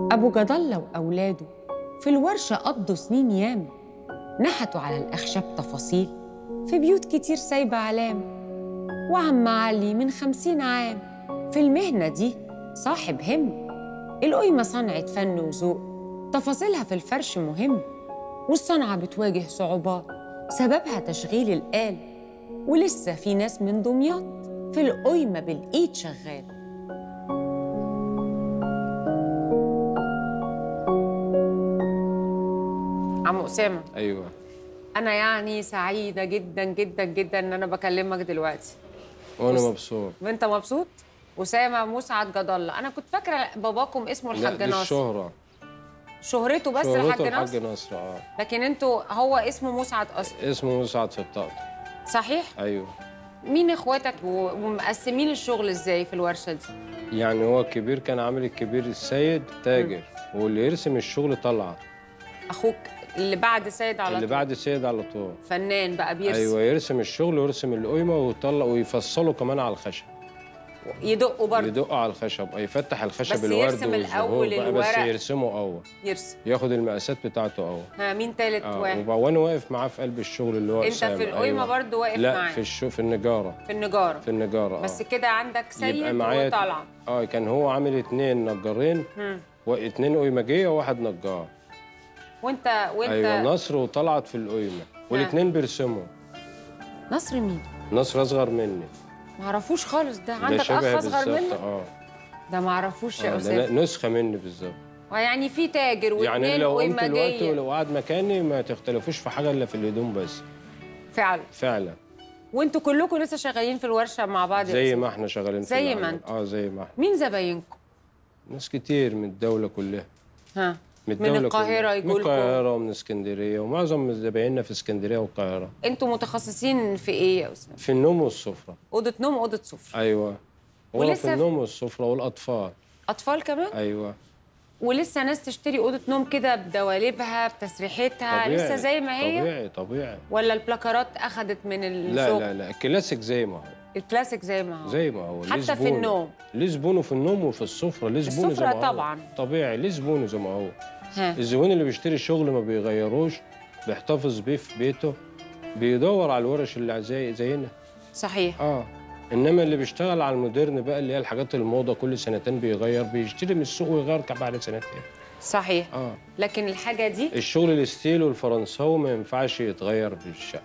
أبو جدلة وأولاده في الورشة قضوا سنين ياما نحتوا على الأخشاب تفاصيل في بيوت كتير سايبة علام وعم علي من خمسين عام في المهنة دي صاحب هم القيمة صنعة فن وذوق تفاصيلها في الفرش مهم والصنعة بتواجه صعوبات سببها تشغيل الآل ولسه في ناس من دمياط في القيمة بالإيد شغال عم أسامة ايوه أنا يعني سعيدة جدا جدا جدا إن أنا بكلمك دلوقتي وانا بص. مبسوط وأنت مبسوط؟ أسامة مسعد جد الله أنا كنت فاكرة باباكم اسمه لا الحاج دي ناصر الشهرة شهرته بس شهرته الحاج الحاج ناصر ناصر اه لكن انتوا هو اسمه مسعد أصلا اسمه مسعد في بطاقته صحيح؟ ايوه مين اخواتك و- ومقسمين الشغل ازاي في الورشة دي؟ يعني هو الكبير كان عامل الكبير السيد تاجر واللي يرسم الشغل طلعت أخوك اللي بعد سيد على اللي طول بعد السيد على طول فنان بقى بيرسم ايوه يرسم الشغل ويرسم القيمه ويطلع ويفصله كمان على الخشب يدقوا برضه يدق على الخشب أو يفتح الخشب بس الورد يرسم والزهور الأول بقى بس الورق. يرسمه اول يرسم ياخد المقاسات بتاعته اول ها مين تالت اه واحد؟ وبقى وانا واقف معاه في قلب الشغل اللي هو انت أسامة. في القيمة أيوة. برضه واقف لا معاه في الشو في النجاره في النجارة في النجاره بس اه كده عندك سيد يبقى معايا وطلعت اه كان هو عامل اتنين نجارين مم. واتنين قيمجيه وواحد نجار وانت وانت ايوه نصر وطلعت في القيمه والاتنين بيرسموا نصر مين؟ نصر اصغر مني معرفوش خالص ده ده عندك اخ شبه اصغر بالظبط منك؟ اه ده معرفوش يا آه، ده أسامة نسخه مني بالظبط يعني في تاجر يعني واثنين لو قمت دلوقتي قيمجية ولو قعد مكاني ما تختلفوش في حاجه الا في الهدوم بس فعلا فعلا وانتوا كلكم لسه شغالين في الورشة مع بعض يا زي أسامة. ما احنا شغالين في زي ما العمل. انتوا. اه زي ما احنا مين زباينكم؟ ناس كتير من الدوله كلها ها من الدوله القاهرة كلها. يجوا من لكم القاهره ومن اسكندريه ومعظم زبايننا في اسكندريه والقاهره انتوا متخصصين في ايه يا أسامة؟ في النوم والسفره أوضة نوم أوضة سفرة ايوه هو ولسه في في- النوم والسفره والاطفال أطفال كمان؟ ايوه ولسه ناس تشتري أوضة نوم كده بدواليبها بتسريحتها طبيعي لسه زي ما هي طبيعي طبيعي ولا البلاكارات أخدت من الشغل؟ لا لا لا الكلاسيك زي ما هو الكلاسيك زي ما هو زي ما هو ليه حتى في زبونه. النوم ليه زبونه في النوم وفي السفره ليه زبونه زي ما السفرة هو طبعاً. طبيعي ليه زبونه زي ما هو ها الزبون اللي بيشتري شغل ما بيغيروش بيحتفظ بيه في بيته بيدور على الورش اللي زي زينا صحيح اه انما اللي بيشتغل على المودرن بقى اللي هي الحاجات الموضه كل سنتين بيغير بيشتري من السوق ويغير بعد سنتين صحيح اه لكن الحاجة دي الشغل الستيل والفرنساوي ما ينفعش يتغير في الشقه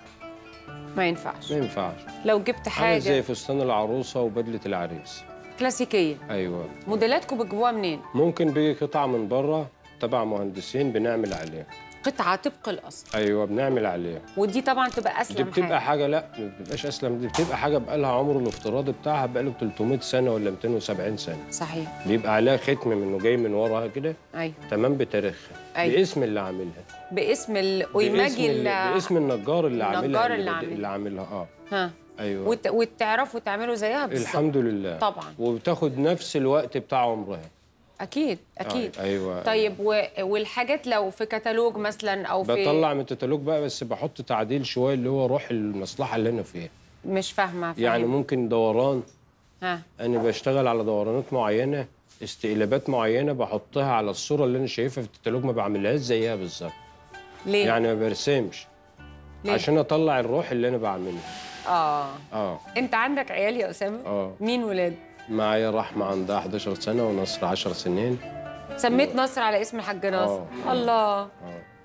ما ينفعش ما ينفعش لو جبت حاجه زي حاجة فستان العروسه وبدله العريس كلاسيكية ايوه موديلاتكم بتجيبوها منين؟ ممكن بيجي قطعه من بره تبع مهندسين بنعمل عليها قطعة طبق الأصل ايوه بنعمل عليها ودي طبعا تبقى دي أسلم بتبقى حاجة حاجه لا ما بتبقاش اسلم دي بتبقى حاجه بقى لها عمره الافتراضي بتاعها بقى له 300 سنه ولا 270 سنه صحيح بيبقى عليها ختم منه جاي من وراها كده أيوه تمام بتاريخها أيوة. باسم اللي عاملها باسم باسم, الأويماجي اللي اللي باسم النجار اللي النجار عاملها اللي اللي, عاملها. اللي عاملها اه ها ايوه وت... وتعرفوا تعملوا زيها بالظبط الحمد لله طبعا وبتاخد نفس الوقت بتاع عمرها أكيد أكيد آه. ايوه طيب و... والحاجات لو في كتالوج مثلا أو في بطلع من الكتالوج بقى بس بحط تعديل شويه اللي هو روح المصلحه اللي انا فيها مش فاهمة فاهم. يعني ممكن دوران ها انا بشتغل على دورانات معينه استقلابات معينه بحطها على الصوره اللي انا شايفها في الكتالوج ما بعملهاش زيها بالظبط ليه؟ يعني ما برسمش ليه؟ عشان اطلع الروح اللي انا بعملها آه اه أنت عندك عيال يا أسامة؟ اه مين ولاد؟ معايا رحمه عندها 11 سنه ونصر 10 سنين سميت نصر على اسم الحاج ناصر آه. الله اه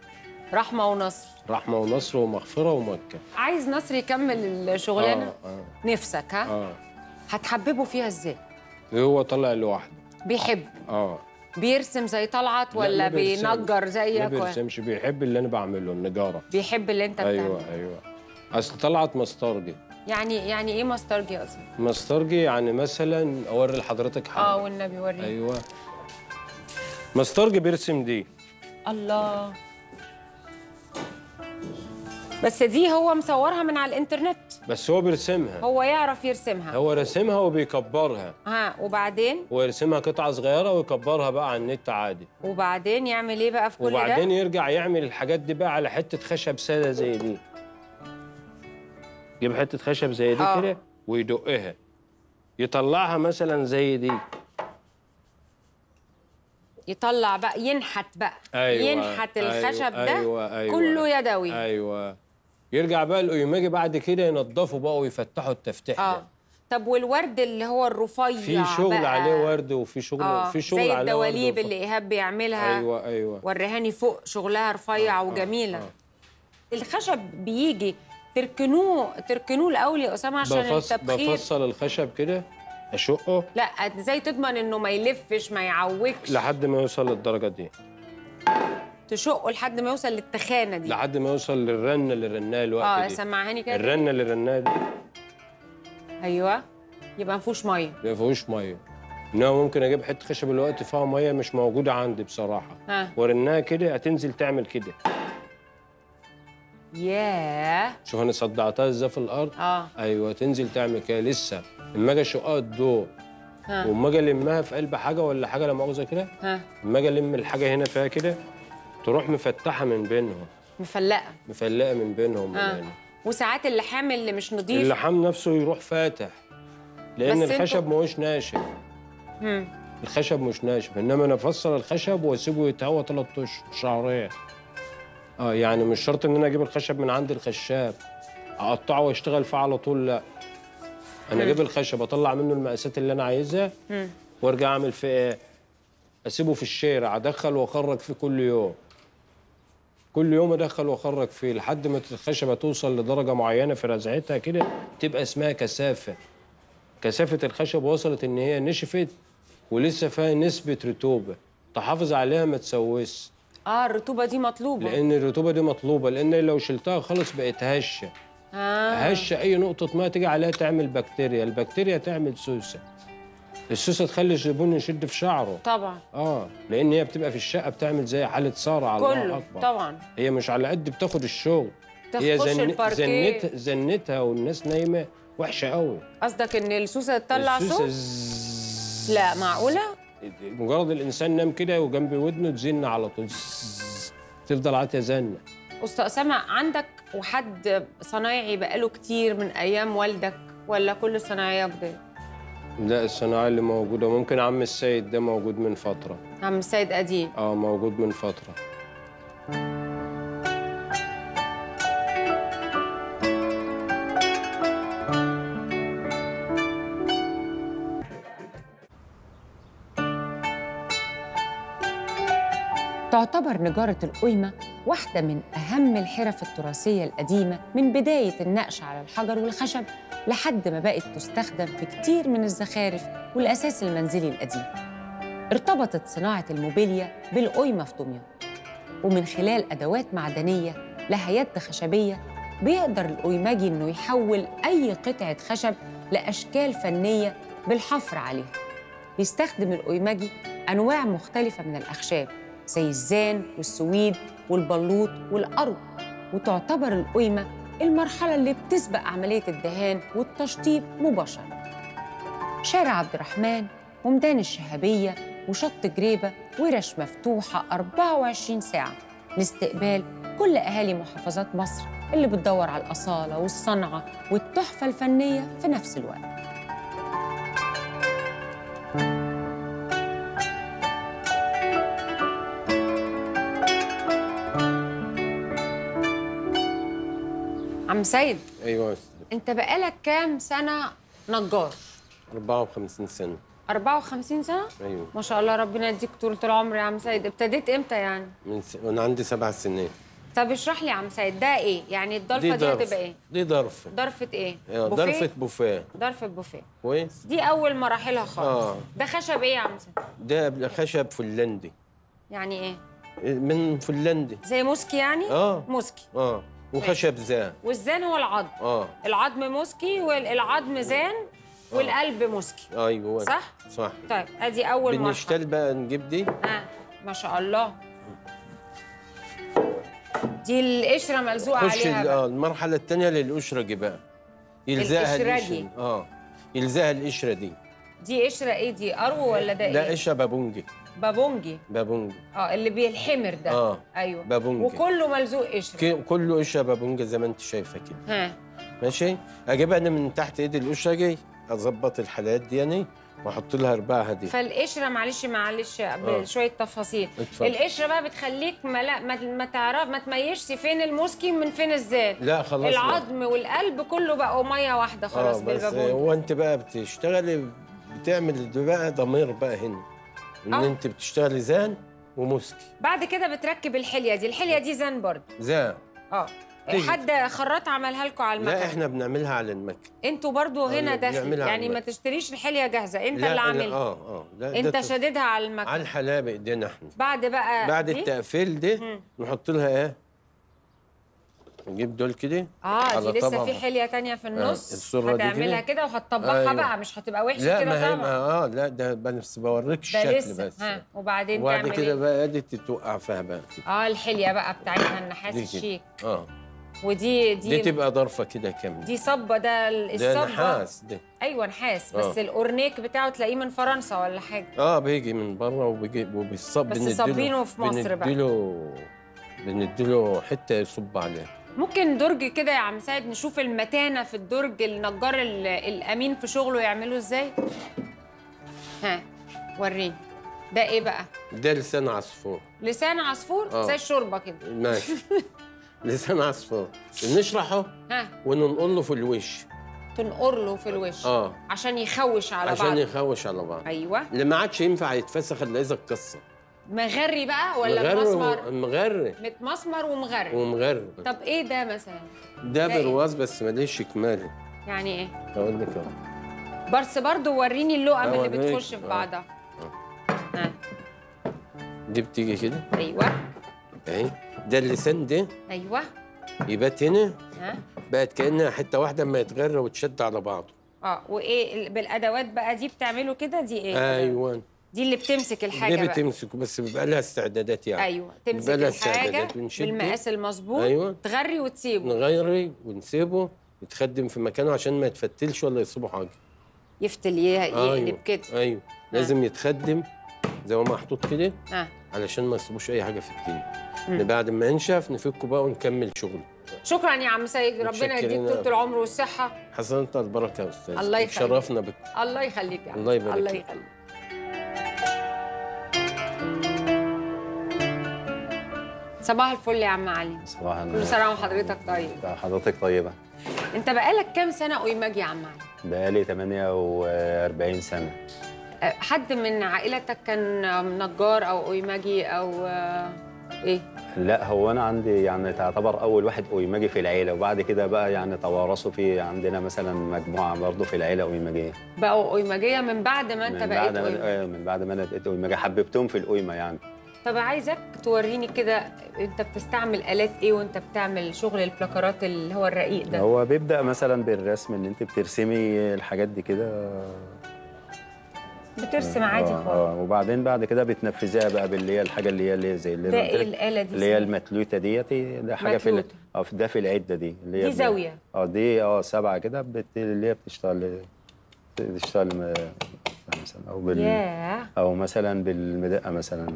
رحمة ونصر رحمه ونصر ومغفره ومكه عايز نصر يكمل الشغلانة؟ اه اه نفسك ها؟ اه هتحببه فيها ازاي؟ هو طلع لوحده بيحب اه بيرسم زي طلعت لا، ولا ما بيرسمش. بينجر ما زيك ولا- بيرسمش بيحب اللي انا بعمله النجاره بيحب اللي انت ايوه بتعمله ايوه اصل طلعت مسترجي يعني يعني ايه ماسترجي اصلا؟ مسترجي يعني مثلا اوري لحضرتك حاجه اه والنبي وريني ايوه مسترجي بيرسم دي الله بس دي هو مصورها من على الانترنت بس هو بيرسمها هو يعرف يرسمها هو راسمها وبيكبرها ها وبعدين هو يرسمها قطعه صغيره ويكبرها بقى على النت عادي وبعدين يعمل ايه بقى في كل وبعدين ده؟ يرجع يعمل الحاجات دي بقى على حته خشب ساده زي دي يجيب حته خشب زي دي آه. كده ويدقها يطلعها مثلا زي دي يطلع بقى ينحت بقى ايوه ينحت الخشب أيوة ده أيوة أيوة كله يدوي ايوه يرجع بقى القيماجي بعد كده ينضفوا بقى ويفتحوا التفتيح اه ده طب والورد اللي هو الرفيع في شغل بقى. عليه ورد وفي شغل اه في شغل زي عليه ورد الدواليب وف- اللي ايهاب بيعملها ايوه ايوه وريهاني فوق شغلها رفيع وجميله آه. الخشب بيجي تركنوه تركنوه الاول يا اسامه عشان بفص... التبخير بفصل الخشب كده اشقه لا ازاي تضمن انه ما يلفش ما يعوجش لحد ما يوصل للدرجه دي تشقه لحد ما يوصل للتخانه دي لحد ما يوصل للرنه اللي رناها الوقت اه دي سمعهاني كده الرنه اللي رناها دي ايوه يبقى ما فيهوش ميه ما فيهوش ميه انما ممكن اجيب حته خشب الوقت فيها ميه مش موجوده عندي بصراحه ها ورناها كده هتنزل تعمل كده ياه شوف انا صدعتها ازاي في الارض اه ايوه تنزل تعمل كده لسه اما اجي اشقها الضوء ها واما اجي المها في قلب حاجه ولا حاجه لا مؤاخذه كده ها اما اجي الم الحاجه هنا فيها كده تروح مفتحه من بينهم مفلقه مفلقه من بينهم من ها هنا وساعات اللحام اللي مش نضيف اللحام نفسه يروح فاتح لان بس الخشب انتوا- مش ناشف مم. الخشب مش ناشف انما انا افصل الخشب واسيبه يتهوى ثلاث اشهر شهرين اه يعني مش شرط ان انا اجيب الخشب من عند الخشاب اقطعه واشتغل فيه على طول لا انا اجيب الخشب اطلع منه المقاسات اللي انا عايزها مم. وارجع اعمل فيه ايه اسيبه في الشارع ادخل واخرج فيه كل يوم كل يوم ادخل واخرج فيه لحد ما الخشبه توصل لدرجه معينه في رزعتها كده تبقى اسمها كثافه كثافه الخشب وصلت ان هي نشفت ولسه فيها نسبه رطوبه تحافظ عليها ما تسوس اه الرطوبه دي مطلوبه لان الرطوبه دي مطلوبه لان لو شلتها خالص بقت هشه اه هشه اي نقطه ماء تيجي عليها تعمل بكتيريا البكتيريا تعمل سوسه السوسه تخلي الزبون يشد في شعره طبعا اه لان هي بتبقى في الشقه بتعمل زي حاله صارع على الله كله اكبر طبعا هي مش على قد بتاخد الشغل هي تخش الباركيه زنت زنتها والناس نايمه وحشه قوي قصدك ان السوسه تطلع السوسة صوت زzzz. لا معقوله مجرد الانسان نام كده وجنب ودنه تزن على طول زzzz. تفضل عاتيه زنه استاذ اسامه عندك وحد صنايعي بقاله كتير من ايام والدك ولا كل صنايعيه جداد لا الصناعه اللي موجوده ممكن عم السيد ده موجود من فتره عم السيد قديم اه موجود من فتره تعتبر نجارة القيمة واحدة من أهم الحرف التراثية القديمة من بداية النقش على الحجر والخشب لحد ما بقت تستخدم في كتير من الزخارف والأساس المنزلي القديم ارتبطت صناعة الموبيليا بالقيمة في دمياط ومن خلال أدوات معدنية لها يد خشبية بيقدر القيماجي إنه يحول أي قطعة خشب لأشكال فنية بالحفر عليها بيستخدم القيماجي أنواع مختلفة من الأخشاب زي الزان والسويد والبلوط والأرض وتعتبر القيمة المرحلة اللي بتسبق عملية الدهان والتشطيب مباشرة شارع عبد الرحمن وميدان الشهابية وشط جريبة ورش مفتوحة 24 ساعة لاستقبال كل أهالي محافظات مصر اللي بتدور على الأصالة والصنعة والتحفة الفنية في نفس الوقت عم سيد ايوه يا أستاذ. انت بقالك كام سنة نجار 54 سنه 54 سنة ايوه ما شاء الله ربنا يديك طولة العمر يا عم سيد ابتديت امتى يعني من س... وانا عندي سبع سنين طب اشرح لي يا عم سيد ده ايه يعني الضرفة دي, هتبقى ايه دي ضرفه ضرفة ايه آه، بوفيه؟ ضرفه بوفيه ضرفة بوفيه كويس دي اول مراحلها خالص آه. ده خشب ايه يا عم سيد ده خشب فنلندي يعني ايه من فنلندي زي موسكي يعني اه موسكي اه وخشب زان والزان هو العظم اه العظم موسكي والعظم زان والقلب موسكي ايوه صح؟ صح طيب ادي اول مرحلة بنشتغل بقى نجيب دي اه ما شاء الله دي القشرة ملزوقة خش عليها ال- بقى. اه المرحله الثانيه للقشرجي بقى يلزقها القشرجي. القشرة. اه يلزقها القشره دي دي قشرة ايه دي أرو ولا ده ده ايه؟ قشره بابونجي بابونجي بابونجي اه اللي بيلحمر ده آه، ايوه بابونجي. وكله ملزوق قشرة ك- كله قشره بابونجي زي ما انت شايفه كده ها ماشي اجيب انا من تحت ايد القشرجي اظبط الحلقات دي يعني واحط لها رباعها دي فالقشره معلش معلش آه. بشويه تفاصيل اتفضل. القشره بقى بتخليك ما لا ما, ما تعرف ما تميزش فين المسكي من فين الزان لا خلاص لا. العظم والقلب كله بقوا ميه واحده خلاص اه بس بالبابون هو انت بقى بتشتغلي بتعمل ده بقى ضمير بقى هنا ان آه. انت بتشتغلي زان ومسكي بعد كده بتركب الحليه دي الحليه دي زان برضه زان اه تيجي. حد خراط عملها لكم على المكنه لا احنا بنعملها على المكن انتوا برضو آه، هنا لا، داخل بنعملها على يعني ما المكن. تشتريش الحليه جاهزه انت لا اللي لا، عاملها اه اه لا ده انت تص- شاددها على المكنه على الحلاقه بايدينا احنا بعد بقى بعد دي؟ التقفيل ده مم. نحط لها ايه نجيب دول كده اه على دي لسه طبق. في حليه تانية في النص الصورة دي هتعملها كده؟ كده وهتطبقها أيوة. بقى مش هتبقى وحشه لا كده ما هي طبعا ما اه لا ده بس بوريك ده الشكل لسه بس ها وبعدين وبعد تعمل كده ايه بقى دي تتوقع فيها بقى كده. اه الحليه بقى بتاعتها النحاس دي كده. الشيك اه ودي دي دي تبقى ضرفه كده كامله دي صبه ده ال- ده الصبه نحاس ده ايوه نحاس بس آه. الاورنيك بتاعه تلاقيه من فرنسا ولا حاجه اه بيجي من بره وبيجي وبيصب بس بنديله- صابينه في مصر بقى. بنديله بنديله حته يصب عليها ممكن درج كده يا عم سيد نشوف المتانه في الدرج النجار ال- الامين في شغله يعمله ازاي ها وريني ده ايه بقى ده لسان عصفور لسان عصفور آه. زي الشوربه كده ماشي لسان عصفور نشرحه ها وننقل له في الوش تنقر له في الوش اه عشان يخوش على عشان بعض يخوش على بعض ايوه اللي ما عادش ينفع يتفسخ الا اذا اتكسر مغري بقى ولا مغري مسمر و- مغري متمسمر ومغري ومغري طب ايه ده مثلا ده ده إيه؟ برواز بس ماليش كمالي يعني ايه اقول لك اهو بس برضو وريني اللقم اللي أوريك. بتخش في آه. بعضها ها دي بتيجي كده ايوه اهي ده اللسان ده ايوه يبات هنا ها بقت كانها حته واحده اما يتغرى وتشد على بعضه اه وايه ال- بالادوات بقى دي بتعملوا كده دي ايه ايوه دي اللي بتمسك الحاجه دي بقى بتمسك بس بيبقى لها استعدادات يعني ايوه تمسك بلا الحاجه استعدادات ونشده. بالمقاس المظبوط أيوة. تغري وتسيبه نغيري ونسيبه يتخدم في مكانه عشان ما يتفتلش ولا يصيبه حاجه يفتل يه- يقلب كده ايوه لازم يتخدم زي ما محطوط كده اه علشان ما يصيبوش اي حاجه في الدنيا مم. بعد ما ينشف نفكه بقى ونكمل شغل شكرا يا عم سيد ربنا متشكرين يديك يا طول العمر والصحه حسنت البركه يا استاذ الله يخليك. شرفنا بك الله يخليك يا عم الله يبارك الله لك. يخليك صباح الفل يا عم علي صباح كل النور سنه وحضرتك طيب حضرتك طيبة انت بقالك كام سنه قيماجي يا عم علي بقالي 48 سنة أه، حد من عائلتك كان نجار او قيماجي او آه، ايه لا هو أنا عندي يعني تعتبر أول واحد أويماجي في العيلة وبعد كده بقى يعني توارثوا في عندنا مثلا مجموعة برضه في العيلة أويماجية بقوا قيماجيه من بعد ما انت من بقيت بعد ما قيماجي آه، من بعد ما أنا بقيت أويماجي حببتهم في القيمة يعني طب عايزك توريني كده انت بتستعمل الات ايه وانت بتعمل شغل البلاكارات اللي هو الرقيق ده هو بيبدأ مثلا بالرسم إن أنت بترسمي الحاجات دي كده بترسم عادي آه، خالص آه وبعدين بعد كده بتنفذيها بقى باللي هي الحاجة اللي هي اللي هي زي اللي ده أنا قلت ايه لك الاله دي اللي هي اسمها؟ المتلوته ديت ده حاجه في ال- متلوتة. اه في- ده في العده دي اللي هي دي ب- زاوية. اه دي اه سبعه كده بت... اللي هي بتشتغل بتشتغل م- مثلا او بال ياه او مثلا بالمدقه مثلا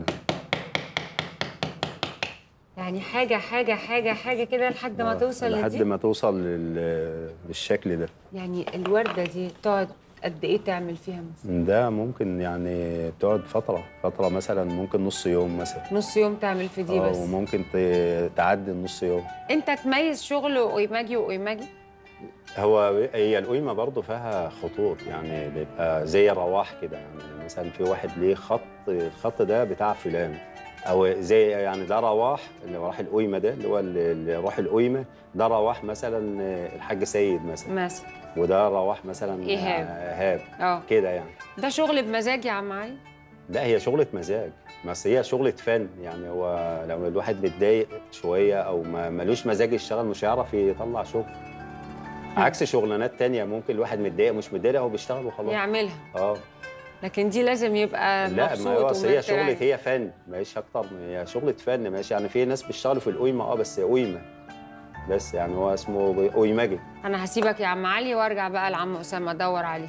يعني حاجه حاجه حاجه حاجه كده لحد ما آه، توصل لحد لدي ما توصل لل... للشكل ده يعني الورده دي تقعد قد ايه تعمل فيها مثلا ده ممكن يعني بتقعد فتره فتره مثلا ممكن نص يوم مثلا نص يوم تعمل في دي آه، بس وممكن ت... تعدي النص يوم انت تميز شغل قيماجي وقيماجي هو هي القيمة برضه فيها خطوط يعني بيبقى زي رواح كده يعني مثلا في واحد ليه خط الخط ده بتاع فلان او زي يعني ده رواح اللي راح القيمة ده اللي هو اللي اللي راح القيمة ده رواح مثلا الحاج سيد مثلا مثلا وده رواح مثلا إيهاب. ايهاب اه كده يعني ده شغل بمزاج يا عم علي لا هي شغلة مزاج بس هي شغلة فن يعني هو لو الواحد متضايق شوية أو ما ملوش مزاج يشتغل مش هيعرف يطلع شغل عكس شغلانات تانية ممكن الواحد متضايق مش متضايق هو بيشتغل وخلاص يعملها اه لكن دي لازم يبقى لا مبسوط ما هو أصل هي ومرتاح. شغلة هي فن مش أكتر هي شغلة فن ماشي يعني في ناس بيشتغلوا في القيمة اه بس قيمة بس يعني هو اسمه قيمجي انا هسيبك يا عم علي وارجع بقى لعم اسامه ادور عليه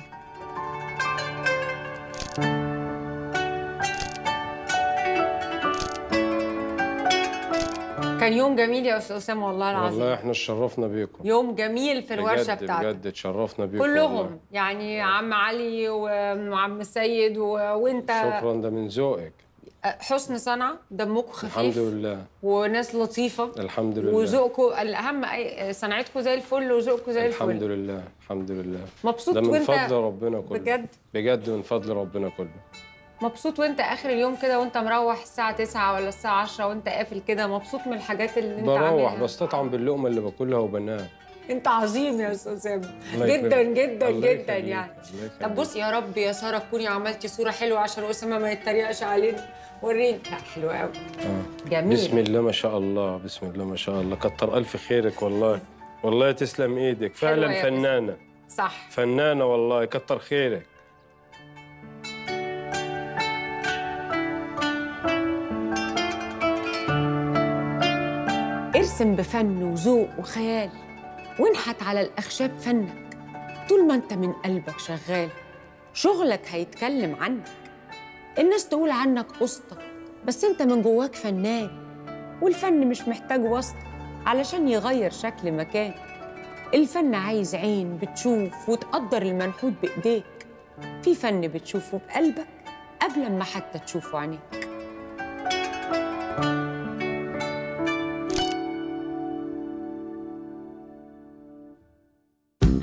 كان يوم جميل يا استاذ اسامه والله العظيم والله احنا اتشرفنا بيكم يوم جميل في الورشه بجد بتاعتك بجد اتشرفنا بيكم كلهم والله. يعني عم علي وعم السيد و... وانت شكرا ده من ذوقك حسن صنعة دمكم خفيف الحمد لله وناس لطيفه الحمد لله وذوقكم الاهم أي- صنعتكم زي الفل وذوقكم زي الفل الحمد لله الحمد لله مبسوط ده من وانت فضل ربنا كله بجد بجد من فضل ربنا كله مبسوط وانت اخر اليوم كده وانت مروح الساعه 9 ولا الساعه 10 وانت قافل كده مبسوط من الحاجات اللي انت بروح عاملها بستطعم باللقمه اللي باكلها وبنام انت عظيم يا استاذ اسامه الله جدا يكرمك. جدا الله جدا يخليك. يعني الله طب يخليك. بص يا رب يا ساره تكوني عملتي صوره حلوه عشان اسامه ما يتريقش علينا وريني لا حلوه قوي آه. جميل بسم الله ما شاء الله بسم الله ما شاء الله كتر الف خيرك والله والله تسلم ايدك حلوة فعلا يا فنانه صح فنانه والله كتر خيرك ارسم بفن وذوق وخيال وانحت على الأخشاب فنك طول ما انت من قلبك شغال شغلك هيتكلم عنك الناس تقول عنك قسطة بس انت من جواك فنان والفن مش محتاج واسطة علشان يغير شكل مكان الفن عايز عين بتشوف وتقدر المنحوت بإيديك في فن بتشوفه بقلبك قبل ما حتى تشوفه عينيك